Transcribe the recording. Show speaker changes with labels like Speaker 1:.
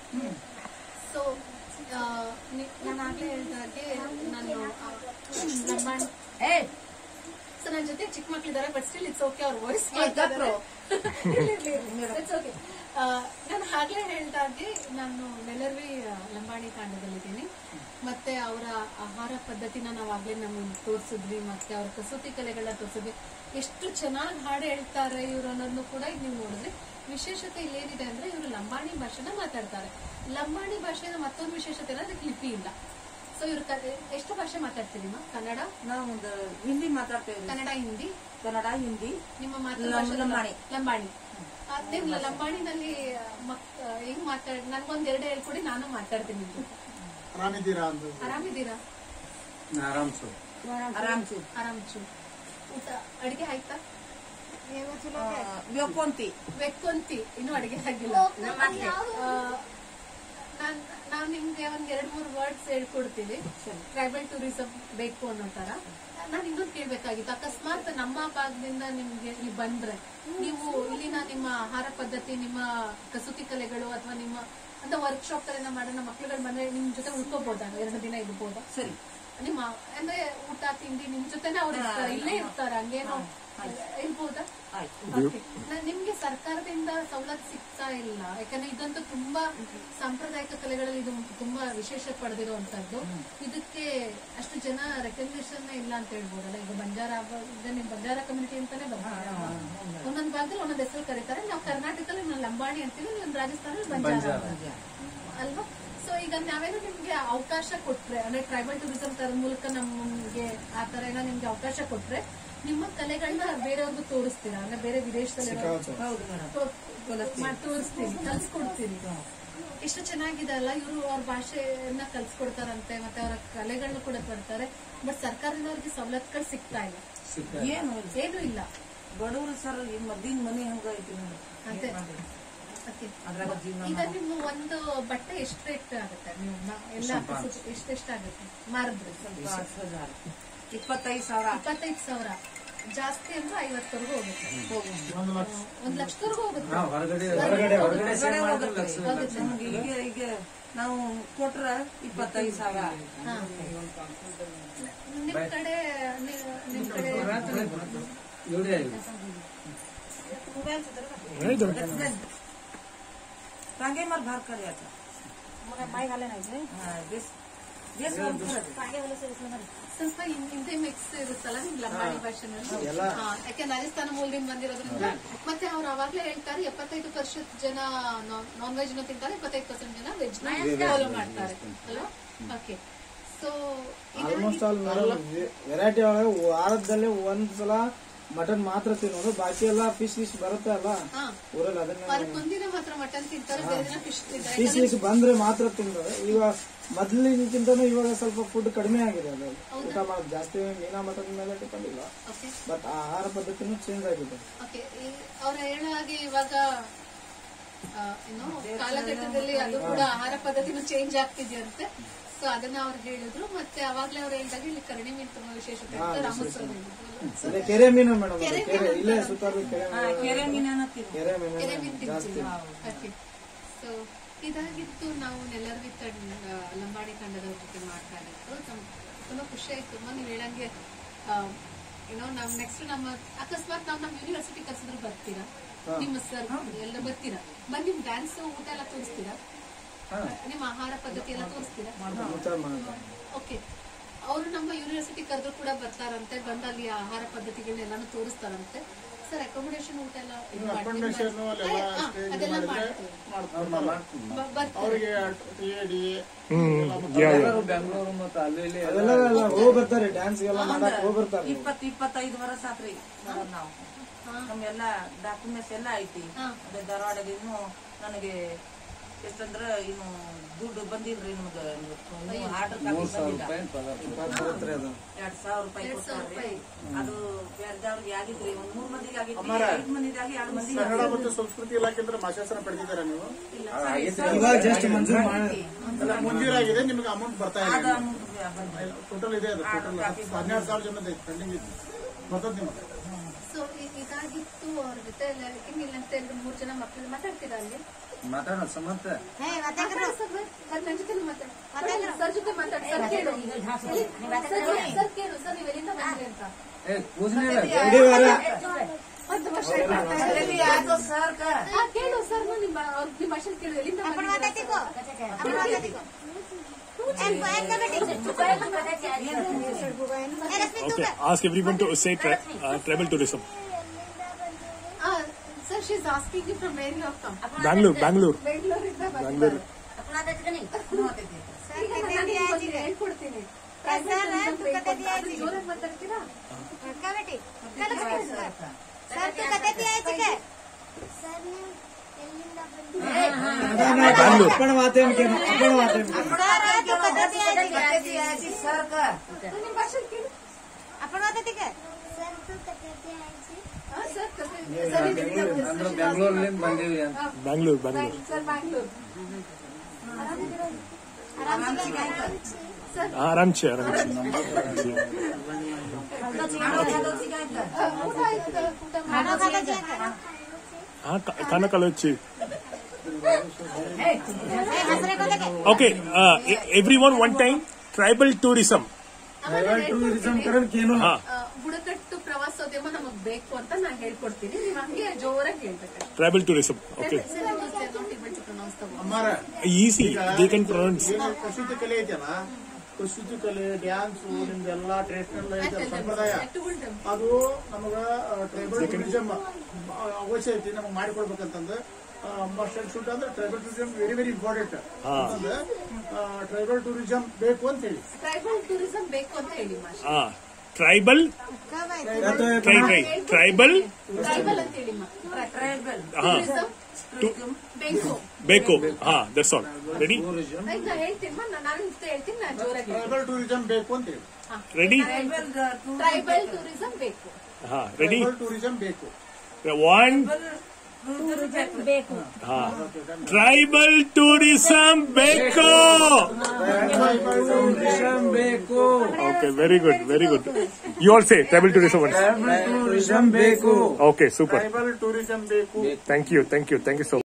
Speaker 1: So ನಾನು ಆಗ್ಲೇ ಹೇಳಿದಾಗೆ ನಾನು ಆ, ಲಂಬಾಣಿ
Speaker 2: ಏ
Speaker 1: ಸೊ ನನ್ನ ಜೊತೆ ಚಿಕ್ಕ ಮಕ್ಳಿದ್ದಾರೆ ಬಟ್ ಸ್ಟಿಲ್ ಇಟ್ಸ್ ಓಕೆ ಅವ್ರ ವಾಯ್ಸ್
Speaker 2: ಗಟ್ರು.
Speaker 1: ಇಟ್ಸ್ ಓಕೆ ನಾನು ಹಾಗೆ ಹೇಳ್ದಾಗೆ ನಾನು ನೆಲರ್ವಿ ಆ, ಲಂಬಾಣಿ ತಾಂಡದಲ್ಲಿದ್ದೀನಿ ಮತ್ತೆ ಅವರ ಆಹಾರ ಪದ್ಧತಿನ ನಾವು ಆಗ್ಲೇ ನಮಗೆ ತೋರಿಸಿದ್ವಿ ಮತ್ತೆ ಅವ್ರ ಕಸೂತಿ ಕಲೆಗಳನ್ನ ತೋರಿಸಿದ್ವಿ ಎಷ್ಟು ಚೆನ್ನಾಗಿ ಹಾಡು ಹೇಳ್ತಾರೆ ಇವರು ಅನ್ನೋದನ್ನು ಕೂಡ ಈಗ ನೀವು ನೋಡಿದ್ರೆ ವಿಶೇಷತೆ ಇಲ್ಲೇನಿದೆ ಅಂದ್ರೆ ಇವರು ಲಂಬಾಣಿ ಭಾಷೆನ ಮಾತಾಡ್ತಾರೆ ಲಂಬಾಣಿ ಭಾಷೆನ ಮತ್ತೊಂದು ವಿಶೇಷತೆ ಅಂದ್ರೆ ಅದಕ್ಕೆ ಲಿಪಿ ಇಲ್ಲ ಸೊ ಇವರು ಎಷ್ಟು ಭಾಷೆ ಮಾತಾಡ್ತೀರಿ ಮಾ ಕನ್ನಡ
Speaker 2: ನಾವು ಒಂದು ಹಿಂದಿ ಮಾತಾಡ್ತೇವೆ
Speaker 1: ಕನ್ನಡ ಹಿಂದಿ
Speaker 2: ಕನ್ನಡ ಹಿಂದಿ
Speaker 1: ನಿಮ್ಮ
Speaker 2: ಲಂ-
Speaker 1: ಮಾತೃಭಾಷೆ
Speaker 2: ಲಂಬಾಣಿ.
Speaker 1: ಲಂಬಾಣಿ ಆ, ನೀವು ಲಂಬಾಣಿನಲ್ಲಿ ಮಕ್ ಹೆಂಗ್ ಮಾತಾಡ್ ನನ್ಗೊಂದ್ ಎರಡು ಹೇಳ್ಕೊಡಿ ನಾನು ಮಾತಾಡ್ತೀನಿ ನಿಮ್ ಜೊತೆ.
Speaker 3: ಆರಾಮಿದ್ದೀರಾ ಅಂದು
Speaker 1: ಆರಾಮಿದ್ದೀರಾ
Speaker 3: ಆರಾಮ್ ಸರ್
Speaker 2: ಆರಾಮ್ ಚೂ
Speaker 1: ಆರಾಮ್ ಚು ಊಟ ಅಡಿಗೆ ಆಯ್ತಾ
Speaker 2: ವ್ಯೋಕೊಂತಿ
Speaker 1: ಬೆಕ್ಕೊಂತಿ ಇನ್ನು ಅಡಿಗೆ ಆಗಿಲ್ಲ ಆ, ನಾನ್ ನಾನ್ ನಿಮ್ಗೆ ಒಂದ್ ಎರಡ್ ಮೂರ್ ವರ್ಡ್ಸ್ ಹೇಳ್ಕೊಡ್ತೀನಿ ಟ್ರೈಬಲ್ ಟೂರಿಸಂ ಬೇಕು ಅನ್ನೋ ತರ ನಾನ್ ಇನ್ನೊಂದು ಕೇಳ್ಬೇಕಾಗಿತ್ತು ಅಕಸ್ಮಾತ್ ನಮ್ಮ ಭಾಗದಿಂದ ನಿಮ್ಗೆ ಇಲ್ಲಿ ಬಂದ್ರೆ ನೀವು ಇಲ್ಲಿನ ನಿಮ್ಮ ಆಹಾರ ಪದ್ಧತಿ ನಿಮ್ಮ ಕಸೂತಿ ಕಲೆಗಳು ಅಥವಾ ನಿಮ್ಮ ಅಂತ ವರ್ಕ್ಶಾಪ್ ತರ ಮಾಡೋ ನಮ್ಮ ಮಕ್ಳುಗಳು ಬಂದ್ರೆ ನಿಮ್ ಜೊತೆ ಉಳ್ಕೋಬಹುದಾ ಎರಡು ದಿನ ಇರ್ಬೋದಾ
Speaker 2: ಸರಿ
Speaker 1: ನಿಮ್ಮ ಅಂದ್ರೆ ಊಟ ತಿಂಡಿ ನಿಮ್ ಜೊತೆನೆ ಅವ್ರು ಇರ್ತಾರೆ ಇಲ್ಲೇ ಇರ್ತಾರೆ ಹಂಗೇನೋ ಇರ್ಬೋದಾ
Speaker 2: ಆಯ್ತು
Speaker 1: Okay. ನಾನ್ ನಿಮ್ಗೆ ಸರ್ಕಾರದಿಂದ ಸವಲತ್ತು ಸಿಗ್ತಾ ಇಲ್ಲ ಯಾಕಂದ್ರೆ ಇದಂತೂ ತುಂಬಾ ಸಾಂಪ್ರದಾಯಿಕ ಕಲೆಗಳಲ್ಲಿ ಇದು ತುಂಬಾ ವಿಶೇಷ ಪಡೆದಿರುವಂತದ್ದು ಇದಕ್ಕೆ ಅಷ್ಟು ಜನ ರೆಕಗ್ನಿಷನ್ ಇಲ್ಲ ಅಂತ ಹೇಳ್ಬೋದಲ್ಲ ಈಗ ಬಂಜಾರ ಹಬ್ಬ- ಈಗ ನಿಮ್ ಬಂಜಾರ ಕಮ್ಯುನಿಟಿ ಅಂತಾನೆ ಬರ್ತಾರೆ ಒಂದೊಂದ್ ಭಾಗದಲ್ಲಿ ಒಂದೊಂದ್ ಹೆಸರು ಕರೀತಾರೆ ನಾವು ಕರ್ನಾಟಕದಲ್ಲಿ ನಾವು ಲಂಬಾಣಿ ಅಂತೀವಿ ಒಂದ್ ರಾಜಸ್ಥಾನದಲ್ಲಿ ಬಂಜಾರ ಅಂತಾರೆ. ಅಲ್ವಾ ಸೊ ಈಗ ನಾವೇನೋ ನಿಮ್ಗೆ ಅವಕಾಶ ಕೊಟ್ರೆ ಅಂದ್ರೆ ಟ್ರೈಬಲ್ ಟೂರಿಸಂ ತರ ಮೂಲಕ ನಮ್ಗೆ ಆ ತರ ಏನೋ ನಿಮ್ಗೆ ಅವಕಾಶ ಕೊಟ್ರೆ ನಿಮ್ಮ ಕಲೆಗಳನ್ನ ಬೇರೆಯವ್ರಿಗೂ ತೋರಿಸ್ತೀರಾ ಅಂದ್ರೆ ಬೇರೆ ವಿದೇಶದಲ್ಲಿ
Speaker 2: ಹೌದು ಮೇಡಮ್
Speaker 1: ತೋರಿಸ್ತೀನಿ ಕಲ್ಸ್ಕೊಡ್ತೀನಿ ಎಷ್ಟು ಚೆನ್ನಾಗಿದೆ ಅಲ್ಲ ಇವರು ಅವ್ರ ಭಾಷೆಯನ್ನ ಕಲ್ಸ್ಕೊಡ್ತಾರಂತೆ ಮತ್ತೆ ಅವರ ಕಲೆಗಳನ್ನ ಕೂಡ ಕೊಡ್ತಾರೆ ಬಟ್ ಸರ್ಕಾರದಿಂದ ಅವ್ರಿಗೆ ಸವಲತ್ತುಗಳು ಸಿಗ್ತಾ ಇಲ್ಲ
Speaker 2: ಏನು
Speaker 1: ಏನೂ ಇಲ್ಲ
Speaker 2: ಬಡವರು ಸರ್ ಈ ಮದ್ದಿನ ಮನೆ ಹಂಗ ಐತಿ ನೋಡಿ
Speaker 1: ಅದೇ Okay.
Speaker 2: ಅದ್ರಾಗ ಜೀವನ
Speaker 1: ಈಗ ನಿಮ್ಮ ಒಂದು ಬಟ್ಟೆ ಎಷ್ಟು ರೇಟ್ ಆಗುತ್ತೆ ನೀವು ಮ- ಎಲ್ಲ ಎಷ್ಟೆಷ್ಟಾಗುತ್ತೆ ಮಾರಿದ್ರೆ
Speaker 2: ಸ್ವಲ್ಪ ಹಜಾರ್. ಇಪ್ಪತ್ತೈದು ಸಾವಿರ
Speaker 1: ಇಪ್ಪತ್ತೈದು ಸಾವಿರ ಜಾಸ್ತಿ ಅಂದ್ರೆ ಐವತ್ತವರೆಗೂ ಹೋಗುತ್ತೆ
Speaker 2: ಹೋಗಿ
Speaker 3: ಒಂದು ಲಕ್ಷ
Speaker 1: ಒಂದ್ ಲಕ್ಷದವರೆಗೂ ಹೋಗುತ್ತೆ
Speaker 4: ಹೊರಗಡೆ ಹೊರಗಡೆ ಹೊರಗಡೆ ಸೇಲ್ ಮಾಡಿದ್ರೆ ಲಕ್ಷ
Speaker 1: ಹೋಗುತ್ತೆ.
Speaker 2: ನಮ್ಗೆ ಈಗ ಈಗ ನಾವು ಕೊಟ್ರ ಇಪ್ಪತ್ತೈದು ಸಾವಿರ
Speaker 1: ಹಾ. ನಿಮ್ ಕಡೆ ನಿ- ನಿಮ್ ಕಡೆ
Speaker 4: ಇವರೇ ಆಗಿದೆ
Speaker 2: टांगे मार भार कर जाता हाँ, बेस- बेस बोल कर।
Speaker 1: ಸ್ವಲ್ಪ ಹಿಂ- ಹಿಂದಿ ಮಿಕ್ಸ್ ಇರುತ್ತಲ್ಲ ನಿಮ್ ಲಂಬಾಣಿ ಭಾಷೆನಲ್ಲಿ ಹಾ, ಯಾಕೆ ರಾಜಸ್ಥಾನ ಮೂಲದಿಂದ ಬಂದಿರೋದ್ರಿಂದ ಮತ್ತೆ ಅವ್ರು ಅವಾಗ್ಲೇ ಹೇಳ್ತಾರೆ ಎಪ್ಪತ್ತೈದು ಪರ್ಸೆಂಟ್ ಜನ ನಾನ್ ವೆಜ್ ನ ತಿಂತಾರೆ ಇಪ್ಪತ್ತೈದು ಪರ್ಸೆಂಟ್ ಜನ ವೆಜ್ ನ ಫಾಲೋ ಮಾಡ್ತಾರೆ ಅಲ್ವಾ okay so
Speaker 5: almost all madam variety ಒಳಗೆ ವಾರದಲ್ಲಿ ಒಂದ್ ಸಲ ಮಟನ್ ಮಾತ್ರ ತಿನ್ನೋದು ಬಾಕಿ ಎಲ್ಲ ಫಿಶ್ ಗಿಶ್ ಬರುತ್ತೆ ಅಲ್ಲ
Speaker 1: ಹಾ
Speaker 5: ಊರಲ್ಲಿ ಅದನ್ನ
Speaker 1: ವಾರಕ್ಕೊಂದಿನ ಮಾತ್ರ ಮಟನ್ ತಿಂತಾರೆ ಬೇರೆ ದಿನ ಫಿಶ್ ತಿಂತಾರೆ
Speaker 5: ಫಿಶ್ ಗಿಶ್ ಬಂದ್ರೆ ಮಾತ್ರ ತಿನ್ನೋದು ಈಗ ಮೊದ್ಲಿನಕ್ಕಿಂತನೂ ಇವಾಗ ಸ್ವಲ್ಪ ಫುಡ್ ಕಡಿಮೆ ಆಗಿದೆ ಅದು ಊಟ ಮಾಡೋದು ಜಾಸ್ತಿ ಮೀನಾ ಮಟನ್ ಮೇಲೆ ಡಿಪೆಂಡ್ ಇಲ್ಲ
Speaker 1: ಓಕೆ
Speaker 5: ಬಟ್ ಆಹಾರ ಪದ್ಧತಿನೂ ಚೇಂಜ್ ಆಗಿದೆ
Speaker 1: ಓಕೆ ಅವ್ರ ಹೇಳೋ ಹಾಗೆ ಇವಾಗ ಆ, ಏನು ಕಾಲಘಟ್ಟದಲ್ಲಿ ಅದು ಕೂಡ ಆಹಾರ ಪದ್ಧತಿನೂ ಚೇಂಜ್ ಆಗ್ತಿದೆಯಂತೆ ಸೊ ಅದನ್ನ ಅವ್ರು ಹೇಳಿದ್ರು ಮತ್ತೆ ಅವಾಗ್ಲೇ ಅವ್ರು ಹೇಳಿದಾಗ ಇಲ್ಲಿ ಕರಡಿ ಮೀನು ತುಂಬಾ ವಿಶೇಷತೆ ಅಂತ ರಾಮೋತ್ಸವ ಹೇಳಿದ್ರು
Speaker 5: ಅದೇ ಕೆರೆ ಮೀನು ಮೇಡಮ್
Speaker 1: ಕೆರೆ
Speaker 5: ಕೆರೆ ಇಲ್ಲೇ ಸುತ್ತಾರು ಕೆರೆ
Speaker 2: हाँ,
Speaker 5: ಮೀನು
Speaker 2: केरे मीना तिन
Speaker 5: ಕೆರೆ
Speaker 1: ಕೆರೆ
Speaker 5: ಮೀನು
Speaker 1: ಮೀನು
Speaker 5: ಜಾಸ್ತಿ
Speaker 1: ತಿಂತೀವಿ ಓಕೆ ಸೊ ಇದಾಗಿತ್ತು ನಾವು ನೆಲ್ಲರ್ವಿ ತಂಡ ಲಂಬಾಣಿ ತಂಡದವ್ರ ಜೊತೆ ಮಾತಾಡಿದ್ದು ನಮ್- ತುಂಬಾ ಖುಷಿ ಆಯ್ತು ತುಂಬಾ ನೀವು ಹೇಳಂಗೆ ಏನೋ ನಾವ್ ನೆಕ್ಸ್ಟ್ ನಮ್ಮ ಅಕಸ್ಮಾತ್ ನಾವು ನಮ್ಮ ಯೂನಿವರ್ಸಿಟಿ ಕರ್ಸಿದ್ರು ಬರ್ತೀರಾ ನಿಮ್ಮ ಸರ್ ಎಲ್ಲ ಬರ್ತೀರಾ ಬಂದ್ ನಿಮ್ ಡ್ಯಾನ್ಸ್ ಊಟ ಎಲ್ಲ ತೋರಿಸ್ತೀರಾ ನಿಮ್ಮ ಆಹಾರ ಪದ್ಧತಿ ಎಲ್ಲ ತೋರಿಸ್ತೀರಾ
Speaker 5: ಊಟ ಮಾಡ್ತಾರೆ
Speaker 1: ಓಕೆ ಅವರು ನಮ್ಮ ಯೂನಿವರ್ಸಿಟಿ ಕರೆದ್ರು ಕೂಡ ಬರ್ತಾರಂತೆ ಬಂದು ಅಲ್ಲಿ ಆಹಾರ ಪದ್ಧತಿಗಳನ್ನೆಲ್ಲಾನು ತೋರಿಸ್ತಾರಂತೆ ಸರ್ ಅಕೊಮಿಡೇಷನ್ ಊಟ ಎಲ್ಲ ಇದು ಮಾಡ್ತೀವಿ.
Speaker 3: ಅಕೊಮಿಡೇಷನ್ ಅಲ್ಲೆಲ್ಲ
Speaker 1: ಹಾ,
Speaker 3: ಸ್ಟೇಜ್
Speaker 1: ಅದೆಲ್ಲ
Speaker 3: ಮಾಡಿದ್ರೆ
Speaker 1: ಮಾಡ್ತೀವಿ.
Speaker 3: ಮಾಡ್ತಾರೆ
Speaker 1: ಬ- ಬರ್ತಾರೆ.
Speaker 3: ಅವರಿಗೆ ಟಿ ಎ ಡಿ
Speaker 4: ಎಲ್ಲರೂ ಬೆಂಗಳೂರು ಮತ್ತು ಅಲ್ಲಿ ಇಲ್ಲಿ
Speaker 5: ಅದೆಲ್ಲ ಎಲ್ಲ ಹೋಗಿ ಬರ್ತಾರೆ ಡ್ಯಾನ್ಸ್ ಎಲ್ಲ ಮಾಡಕ್ ಹೋಗಿ ಬರ್ತಾರೆ
Speaker 2: ಇಪ್ಪತ್ ಇಪ್ಪತ್ತೈದು ವರ್ಷ ಆತ್ರಿ ಬರೋದ್ ನಾವು ನಮ್ಮೆಲ್ಲ ಡಾಕ್ಯುಮೆಂಟ್ಸ್ ಎಲ್ಲ ಐತಿ
Speaker 1: ಹಾ.
Speaker 2: ಅದೇ ಧಾರವಾಡದ ಇನ್ನು ನನಗೆ ಎಷ್ಟಂದ್ರ ಇನ್ನು ದುಡ್ಡು ಬಂದಿಲ್ರಿ ನಮ್ಗ ಆರ್ಡರ್ ಕಾಪಿ ಬಂದಿಲ್ಲ
Speaker 4: ರೂಪಾಯಿ ಪಗಾರ
Speaker 5: ಬರುತ್ತೆ ಅದು
Speaker 2: ಎರಡ್ ಸಾವಿರ ರೂಪಾಯಿ
Speaker 1: ಎರಡ್ ಸಾವಿರ
Speaker 2: ಕೊಡ್ತಾರ್ರಿ
Speaker 1: ರೂಪಾಯಿ.
Speaker 2: ಅದು ಬೇರೆದವ್ರಿಗೆ ಆಗಿದ್ರಿ ಒಂದ್ ಮೂರ್ ಮಂದಿಗೆ ಆಗಿದ್ರಿ ಐದ್ ಮಂದಿದಾಗಿ ಎರಡ್ ಮಂದಿ
Speaker 3: ಕನ್ನಡ ಮತ್ತು ಸಂಸ್ಕೃತಿ ಇಲಾಖೆಯಿಂದ ಮಾಶಾಸನ ಪಡೆದಿದ್ದೀರಾ ನೀವು
Speaker 5: ಇವಾಗ ಜಸ್ಟ್ ಮಂಜೂರು ಮಾಡಿ
Speaker 3: ಅಲ್ಲ ಮುಂಜೂರಾಗಿದೆ ನಿಮಗೆ ಅಮೌಂಟ್ ಬರ್ತಾ
Speaker 2: ಆದ
Speaker 3: ಇಲ್ಲ
Speaker 2: amount ಬಂದಿಲ್ಲ.
Speaker 3: ಟೋಟಲ್ ಇದೆ ಅದು ಟೋಟಲ್ ಹನ್ನೆರಡು ಸಾವಿರ ಜನದ ಪೆಂಡಿಂಗ್ ಇದೆ ಬರ್ತದೆ ನಿಮ್ಗೆ
Speaker 1: ಸೊ ಇದಾಗಿತ್ತು ಅವ್ರ ಜೊತೆ ಎಲ್ಲ ಇಲ್ಲ ಅಂತ ಹೇಳಿದ್ರೆ ಮೂರ್ ಜನ ಮಕ್ಕಳು ಮಾತಾಡ್ತೀರಾ ಅಲ್ಲಿ
Speaker 4: ಮಾತಾಡ ಸಮಂತ
Speaker 1: ಮಾತಾಡು ಸರ್, ಸರ್ ನನ್ನ ಜೊತೆ ಮಾತಾಡು ಸರ್ ಜೊತೆ ಮಾತಾಡು ಸರ್ ಕೇಳು ಸರ್ ಸರ್ ಕೇಳು ಸರ್ ನೀವು ಎಲ್ಲಿಂದ ಬಂದ್ರಿ ಅಂತ
Speaker 4: ಏ ಕೂಸನಿಲ್ಲ
Speaker 5: ಇಡೀ ವಾರ
Speaker 1: ಒಂದು ವರ್ಷ ಆಯ್ತು ಅಂತ ಹೇಳಿದ್ರೆ.
Speaker 2: ಅದೇ ಯಾಕೋ ಸರ್ ಕ
Speaker 1: ಹಾ, ಕೇಳು ಸರ್ ನಿಮ್ಮ ಅವ್ರ್ ನಿಮ್ಮ ಭಾಷೆ ಕೇಳು ಎಲ್ಲಿಂದ ಬಂದ್ರಿ ಅಂತ?
Speaker 6: Okay, ask everyone to say tra- uh, travel tourism.
Speaker 1: ಆ, sir she's asking from where you have come
Speaker 6: Bangalore, Bangalore.
Speaker 1: ಬೆಂಗಳೂರಿಂದ
Speaker 6: Bangalore.
Speaker 1: ಈಗ ನಾನು ನಿಮ್ಗೊಂದು ಹೇಳ್ಕೊಡ್ತೀನಿ ಜೋರಾಗಿ ಮಾತಾಡ್ತೀರಾ
Speaker 5: ಅಪ್ಪಣ ಮಾತೇನು ಕೇಳು ಅಪ್ಪಣ ಮಾತೇನು
Speaker 2: ಸರ್ ಕ
Speaker 1: ನಿಮ್ಮ ಭಾಷೆ ಕೇಳು ಹಾ, ಸರ್ ಕತೆ- ಸರ್, ನೀವು ಎಲ್ಲಿಂದ ಬಂದ್ರಿ?
Speaker 4: ಅಂದ್ರೆ ಬೆಂಗಳೂರ್ಲಿಂದ ಬಂದೀವಿ ಅಂತ
Speaker 6: Bangalore, Bangalore.
Speaker 1: ಸರ್ ಬ್ಯಾಂಗ್ಳೂರ್
Speaker 6: ಆರಾಮ್ ಚೆ ಆರಾಮ್ ಚೆ
Speaker 1: ಊಟ ಆಯ್ತು ಊಟ ಮಾಡಿ
Speaker 6: ಹಾ ಖಾನಾ ಕಲೋಚಿ okay every one one time tribal tourism
Speaker 5: tribal tourism ಕರನ್ ಕೇನು
Speaker 6: ಹಾ
Speaker 1: ಆ, ಬುಡಕಟ್ಟು ಪ್ರವಾಸೋದ್ಯಮ ನಮಗ್ ಬೇಕು ಅಂತ ನಾನು ಹೇಳ್ಕೊಡ್ತೀನಿ ನೀವು ಹಂಗೆ ಜೋರಾಗಿ ಹೇಳ್ಬೇಕು
Speaker 6: ಟ್ರೈಬಲ್ ಟೂರಿಸಂ ಓಕೆ
Speaker 3: ಅಮ್ಮಾರ
Speaker 6: ಈಸಿ ದೇ ಕ್ಯಾನ್ ಪ್ರೊನೌನ್ಸ್
Speaker 3: ಏನು ಕಸೂತಿ ಕಲೆ ಐತಲ್ಲ ಕಸೂತಿ ಕಲೆ ಡ್ಯಾನ್ಸು ನಿಮ್ದೆಲ್ಲ ಟ್ರೆಡಿಷನಲ್ ಐತಲ್ಲ ಸಂಪ್ರದಾಯ ಅದು ನಮಗ ಟ್ರೈಬಲ್ ಟೂರಿಸಂ ಅವಶ್ಯ ಐತಿ ನಮಗೆ ಮಾಡಿಕೊಡ್ಬೇಕಂತಂದು ಮಸ್ಟ್ ಅಂಡ್ ಶುಡ್ ಅಂದ್ರೆ tribal tourism very very important tribal tourism ಬೇಕು ಅಂತ ಹೇಳಿ
Speaker 1: ಟ್ರೈಬಲ್ ಟೂರಿಸಂ ಬೇಕು ಅಂತ ಹೇಳಿ ಮಾಷ್
Speaker 6: ಹಾ tribal try try tribal
Speaker 1: tribal ಅಂತ ಹೇಳಿ ಮಾ
Speaker 2: ಟ್ರೈಬಲ್
Speaker 6: ಹಾ
Speaker 1: ಟೂರಿಸಂ ಬೇಕು
Speaker 6: ಬೇಕು ಹಾ ದಟ್ಸ್ ಆಲ್ ರೆಡಿ
Speaker 1: ಆಯ್ತು, ನಾ ಹೇಳ್ತೀನಿ ಮಾ ನಾನು ನಾನು ಇಷ್ಟ ಹೇಳ್ತೀನಿ ನಾನು ಜೋರಾಗಿ ಹೇಳ್ತೀನಿ.
Speaker 3: ಟ್ರೈಬಲ್ ಟೂರಿಸಂ ಬೇಕು ಅಂತ ಹೇಳಿ
Speaker 6: ರೆಡಿ
Speaker 2: ಟ್ರೈಬಲ್
Speaker 1: ಟ್ರೈಬಲ್ ಟೂರಿಸಂ ಬೇಕು
Speaker 6: ಹಾ ರೆಡಿ
Speaker 3: ಟ್ರೈಬಲ್ ಟೂರಿಸಂ ಬೇಕು
Speaker 6: ಒನ್ ಹಾ ಟ್ರೈಬಲ್ ಟೂರಿಸಂ ಬೇಕು
Speaker 4: ಟೂರಿಸಂ ಬೇಕು
Speaker 6: okay very good very good you all say tribal tourism
Speaker 4: tourism ಬೇಕು
Speaker 6: ಓಕೆ ಸೂಪರ್
Speaker 3: ಟ್ರೈಬಲ್ ಟೂರಿಸಂ ಬೇಕು
Speaker 6: thank you thank you thank you so